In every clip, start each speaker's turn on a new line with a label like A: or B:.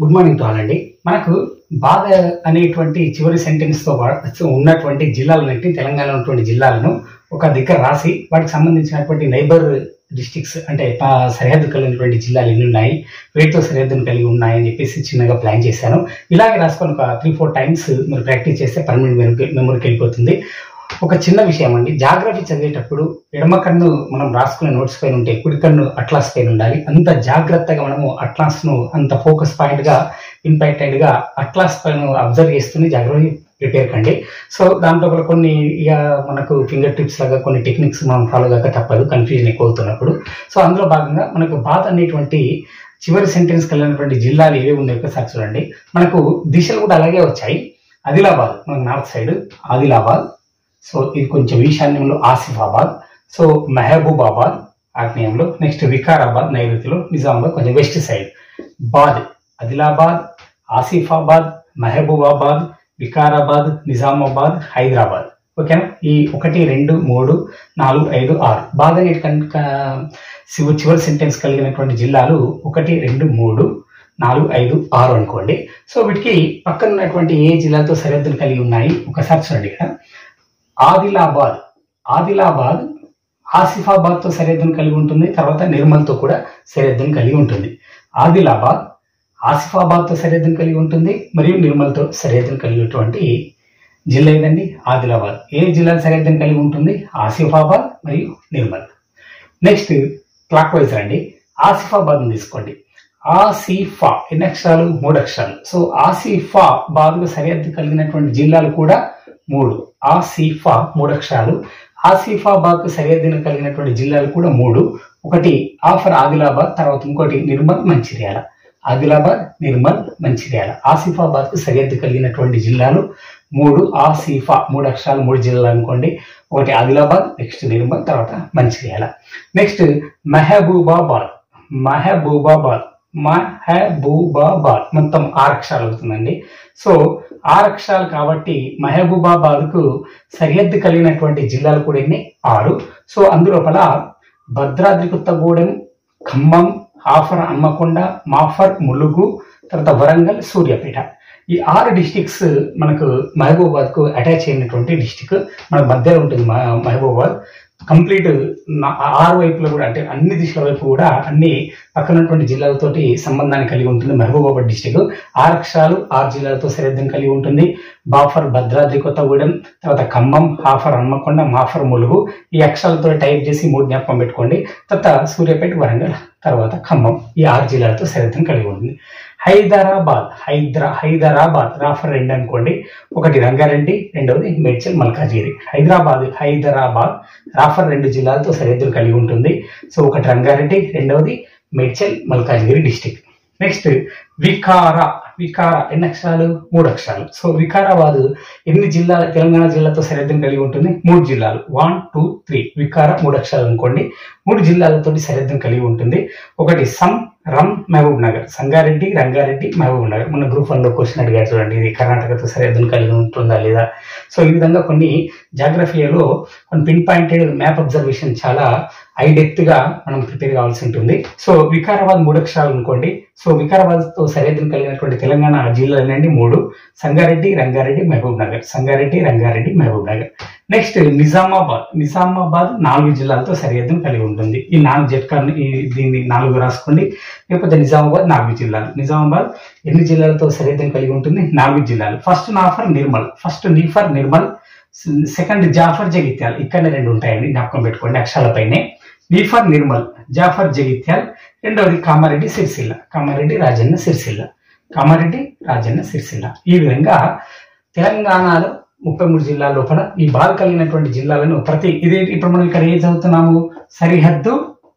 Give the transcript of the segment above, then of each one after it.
A: good morning to all అండి మనకు బాధ అనేటువంటి చివరి సెంటెన్స్ తో వా- ఉన్నటువంటి జిల్లాలన్నింటి తెలంగాణలో ఉన్నటువంటి జిల్లాలను ఒక దగ్గర రాసి వాటికి సంబంధించినటువంటి నైబర్ డిస్ట్రిక్ట్స్ అంటే ప- సరిహద్దు కలిగినటువంటి జిల్లాలు ఎన్ని ఉన్నాయి వేటితో సరిహద్దును కలిగి ఉన్నాయి అని చెప్పేసి చిన్నగా ప్లాన్ చేశాను ఇలాగే రాసుకొని ఒక త్రీ ఫోర్ టైమ్స్ మీరు ప్రాక్టీస్ చేస్తే పర్మనెంట్ మెమరీ మెమరీకి వెళ్ళిపోతుంది ఒక చిన్న విషయం అండి జాగ్రఫీ చదివేటప్పుడు ఎడమ కన్ను మనం రాసుకునే నోట్స్ పైన ఉంటే కుడి కన్ను అట్లాస్ పైన ఉండాలి అంత జాగ్రత్తగా మనము అట్లాస్ ను అంత ఫోకస్ పాయింట్ గా ఇంపాక్టెడ్ గా అట్లాస్ పైన అబ్జర్వ్ చేస్తూనే జాగ్రఫీ ప్రిపేర్ కండి సో దాంట్లో కూడా కొన్ని ఇక మనకు ఫింగర్ టిప్స్ లాగా కొన్ని టెక్నిక్స్ మనం ఫాలో కాక తప్పదు కన్ఫ్యూజన్ ఎక్కువ అవుతున్నప్పుడు సో అందులో భాగంగా మనకు బాధ అనేటువంటి చివరి సెంటెన్స్ కలిగినటువంటి జిల్లాలు ఏవి ఉన్నాయో ఒకసారి చూడండి మనకు దిశలు కూడా అలాగే వచ్చాయి ఆదిలాబాద్ మనకు నార్త్ సైడ్ ఆదిలాబాద్ సో ఇది కొంచెం ఈశాన్యంలో ఆసిఫాబాద్ సో మహబూబాబాద్ ఆగ్నేయంలో నెక్స్ట్ వికారాబాద్ నైరుతిలో నిజామాబాద్ కొంచెం వెస్ట్ సైడ్ బాద్ ఆదిలాబాద్ ఆసిఫాబాద్ మహబూబాబాద్ వికారాబాద్ నిజామాబాద్ హైదరాబాద్ ఓకేనా ఈ ఒకటి రెండు మూడు నాలుగు ఐదు ఆరు బాగా కనుక శివ చివరి సెంటెన్స్ కలిగినటువంటి జిల్లాలు ఒకటి రెండు మూడు నాలుగు ఐదు ఆరు అనుకోండి సో వీటికి పక్కన ఉన్నటువంటి ఏ జిల్లాతో సరిహద్దులు కలిగి ఉన్నాయి ఒకసారి చూడండి ఇక్కడ ఆదిలాబాద్ ఆదిలాబాద్ ఆసిఫాబాద్తో సరిహద్దును కలిగి ఉంటుంది తర్వాత నిర్మల్తో కూడా సరిహద్దును కలిగి ఉంటుంది ఆదిలాబాద్ ఆసిఫాబాద్తో సరిహద్దును కలిగి ఉంటుంది మరియు నిర్మల్తో సరిహద్దును కలిగినటువంటి జిల్లా ఏదండి ఆదిలాబాద్ ఏ జిల్లా సరిహద్దును కలిగి ఉంటుంది ఆసిఫాబాద్ మరియు నిర్మల్ నెక్స్ట్ క్లాక్ వైజ్ రండి ఆసిఫాబాద్ తీసుకోండి ఆసిఫా ఎన్ని అక్షరాలు మూడు అక్షరాలు సో ఆసిఫా బాదుగా సరిహద్దు కలిగినటువంటి జిల్లాలు కూడా మూడు ఆసిఫా మూడు అక్షరాలు ఆసిఫాబాద్ సరిహద్దును కలిగినటువంటి జిల్లాలు కూడా మూడు ఒకటి ఆఫర్ ఆదిలాబాద్ తర్వాత ఇంకోటి నిర్మల్ మంచిర్యాల ఆదిలాబాద్ నిర్మల్ మంచిర్యాల ఆసిఫాబాద్ కు సరిహద్దు కలిగినటువంటి జిల్లాలు మూడు ఆసిఫా మూడు అక్షరాలు మూడు జిల్లాలు అనుకోండి ఒకటి ఆదిలాబాద్ నెక్స్ట్ నిర్మల్ తర్వాత మంచిర్యాల నెక్స్ట్ మెహబూబాబాద్ మెహబూబాబాద్ మహబూబాబాద్ మొత్తం ఆరు అక్షరాలు అవుతుందండి సో ఆరు అక్షరాలు కాబట్టి మహబూబాబాద్ కు సరిహద్దు కలిగినటువంటి జిల్లాలు కూడా ఎన్ని ఆరు సో అందులోపల భద్రాద్రి కొత్తగూడెం ఖమ్మం ఆఫర్ హన్మకొండ మాఫర్ ములుగు తర్వాత వరంగల్ సూర్యాపేట ఈ ఆరు డిస్టిక్స్ మనకు మహబూబాబాద్ కు అటాచ్ అయినటువంటి డిస్టిక్ మన మధ్యలో ఉంటుంది మ- మహబూబాబాద్ కంప్లీట్ నా- ఆరు వైపులో కూడా అంటే అన్ని దిశల వైపు కూడా అన్ని పక్కనటువంటి జిల్లాలతోటి సంబంధాన్ని కలిగి ఉంటుంది మహబూబాబాద్ డిస్టిక్ ఆరు అక్షరాలు ఆరు జిల్లాలతో సరిహద్దును కలిగి ఉంటుంది బాఫర్ భద్రాద్రి కొత్తగూడెం తర్వాత ఖమ్మం హాఫర్ హన్మకొండ మాఫర్ ములుగు ఈ అక్షరాలతో టైప్ చేసి మూడు జ్ఞాపకం పెట్టుకోండి తర్వాత సూర్యాపేట వరంగల్ తర్వాత ఖమ్మం ఈ ఆరు జిల్లాలతో సరిహద్దును కలిగి ఉంటుంది హైదరాబాద్ హైదరా హైదరాబాద్ రాఫర్ రెండు అనుకోండి ఒకటి రంగారెడ్డి రెండవది మేడ్చల్ మల్కాజిగిరి హైదరాబాద్ హైదరాబాద్ రాఫర్ రెండు జిల్లాలతో సరిహద్దులు కలిగి ఉంటుంది సో ఒకటి రంగారెడ్డి రెండవది మేడ్చల్ మల్కాజిగిరి డిస్టిక్ నెక్స్ట్ వికార వికార ఎన్ని అక్షరాలు మూడు అక్షరాలు సో వికారాబాద్ ఎన్ని జిల్లాలు తెలంగాణ జిల్లాతో సరిహద్దును కలిగి ఉంటుంది మూడు జిల్లాలు వన్ టూ త్రీ వికార మూడు అక్షరాలు అనుకోండి మూడు జిల్లాలతోటి సరిహద్దును కలిగి ఉంటుంది ఒకటి సం రమ్ మహబూబ్ నగర్ సంగారెడ్డి రంగారెడ్డి మహబూబ్ నగర్ మన గ్రూప్ వన్ లో క్వశ్చన్ అడిగారు చూడండి ఇది కర్ణాటకతో సరిహద్దును కలిగి ఉంటుందా లేదా సో ఈ విధంగా కొన్ని జాగ్రఫీలో కొన్ని పిన్ పాయింటెడ్ మ్యాప్ అబ్జర్వేషన్ చాలా ఐ డెప్త్ గా మనం ప్రిపేర్ కావాల్సి ఉంటుంది సో వికారాబాద్ మూడు అక్షరాలు అనుకోండి సో వికారాబాద్ తో సరిహద్దును కలిగినటువంటి తెలంగాణ జిల్లాలండి మూడు Sangareddy Rangareddy Mahabubnagar Sangareddy Rangareddy Mahabubnagar next Nizamabad Nizamabad నాలుగు జిల్లాలతో సరిహద్దును కలిగి ఉంటుంది ఈ నాలుగు జట్కాన్ని ఈ దీన్ని నాలుగు రాసుకోండి లేకపోతే నిజామాబాద్ నాలుగు జిల్లాలు నిజామాబాద్ ఎన్ని జిల్లాలతో సరిహద్దును కలిగి ఉంటుంది నాలుగు జిల్లాలు ఫస్ట్ నాఫర్ నిర్మల్ ఫస్ట్ నీఫర్ నిర్మల్ సెకండ్ జాఫర్ జగిత్యాల్ ఇక్కడనే రెండు ఉంటాయండి జ్ఞాపకం పెట్టుకోండి అక్షరాలపైనే నీఫర్ నిర్మల్ జాఫర్ జగిత్యాల్ రెండవది కామారెడ్డి సిరిసిల్ల కామారెడ్డి రాజన్న సిరిసిల్ల కామారెడ్డి రాజన్న సిరిసిల్ల ఈ విధంగా తెలంగాణలో ముప్పై మూడు జిల్లాల లోపల ఈ బాధ కలిగినటువంటి జిల్లాలను ప్రతి ఇదే ఇప్పుడు మనం ఇక్కడ ఏం చదువుతున్నాము సరిహద్దు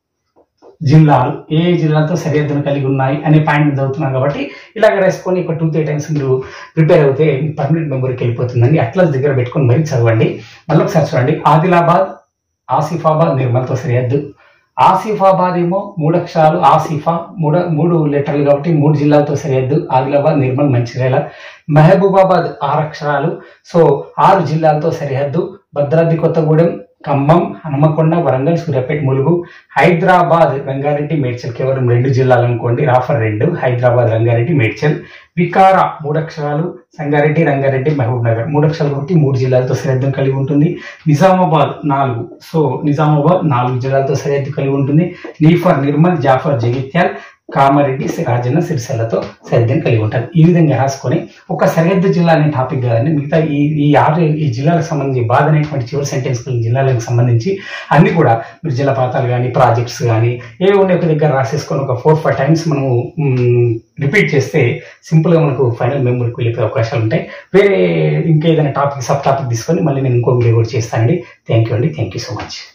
A: జిల్లాలు ఏ జిల్లాతో సరిహద్దును కలిగి ఉన్నాయి అనే పాయింట్ చదువుతున్నాం కాబట్టి ఇలాగ రాసుకొని ఒక టూ త్రీ టైమ్స్ మీరు ప్రిపేర్ అవుతే పర్మనెంట్ మెమరీకి వెళ్ళిపోతుందండి అట్లా దగ్గర పెట్టుకొని మరీ చదవండి మళ్ళీ ఒకసారి చూడండి ఆదిలాబాద్ ఆసిఫాబాద్ నిర్మల్తో సరిహద్దు ఆసిఫాబాద్ ఏమో మూడు అక్షరాలు ఆసిఫా మూడు మూడు లెటర్లు కాబట్టి మూడు జిల్లాలతో సరిహద్దు ఆదిలాబాద్ నిర్మల్ మంచిర్యాల మహబూబాబాద్ ఆరు అక్షరాలు సో ఆరు జిల్లాలతో సరిహద్దు భద్రాద్రి కొత్తగూడెం ఖమ్మం హనుమకొండ వరంగల్ సూర్యాపేట ములుగు హైదరాబాద్ రంగారెడ్డి మేడ్చల్ కేవలం రెండు జిల్లాలు అనుకోండి రాఫర్ రెండు హైదరాబాద్ రంగారెడ్డి మేడ్చల్ వికార మూడు అక్షరాలు సంగారెడ్డి రంగారెడ్డి మహబూబ్ నగర్ మూడు అక్షరాలు కాబట్టి మూడు జిల్లాలతో సరిహద్దు కలిగి ఉంటుంది నిజామాబాద్ నాలుగు సో నిజామాబాద్ నాలుగు జిల్లాలతో సరిహద్దు కలిగి ఉంటుంది నీఫర్ నిర్మల్ జాఫర్ జగిత్యాల్ కామారెడ్డి రాజన్న సిరిసిల్లతో సరిహద్దుని కలిగి ఉంటారు ఈ విధంగా రాసుకొని ఒక సరిహద్దు జిల్లా అనే టాపిక్ కాదని మిగతా ఈ ఈ ఆరు ఈ జిల్లాలకు సంబంధించి బాధ అనేటువంటి చివరి సెంటెన్స్ జిల్లాలకు సంబంధించి అన్ని కూడా మీరు జలపాతాలు కానీ ప్రాజెక్ట్స్ కానీ ఏవి ఉండే ఒక దగ్గర రాసేసుకొని ఒక ఫోర్ ఫైవ్ టైమ్స్ మనము రిపీట్ చేస్తే సింపుల్గా మనకు ఫైనల్ మెమరీకి వెళ్ళిపోయే అవకాశాలు ఉంటాయి వేరే ఇంకేదైనా టాపిక్ సబ్ టాపిక్ తీసుకొని మళ్ళీ నేను ఇంకో వీడియో కూడా చేస్తానండి థ్యాంక్ యూ అండి థ్యాంక్ యూ సో మచ్